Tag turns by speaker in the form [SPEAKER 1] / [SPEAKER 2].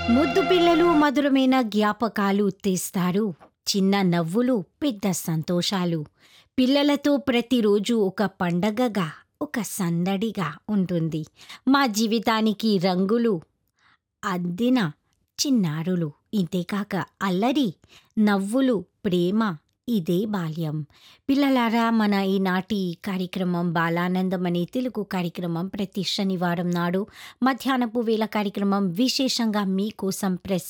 [SPEAKER 1] ముద్దు పిల్లలు మధురమైన జ్ఞాపకాలు తెస్తారు చిన్న నవ్వులు పెద్ద సంతోషాలు పిల్లలతో ప్రతిరోజు ఒక పండగగా ఒక సందడిగా ఉంటుంది మా జీవితానికి రంగులు అద్దిన చిన్నారులు ఇంతేకాక అల్లరి నవ్వులు ప్రేమ ఇదే బాల్యం పిల్లలారా మన ఈనాటి కార్యక్రమం బాలానందం అనే తెలుగు కార్యక్రమం ప్రతి శనివారం నాడు మధ్యాహ్నపు వేళ కార్యక్రమం విశేషంగా మీకోసం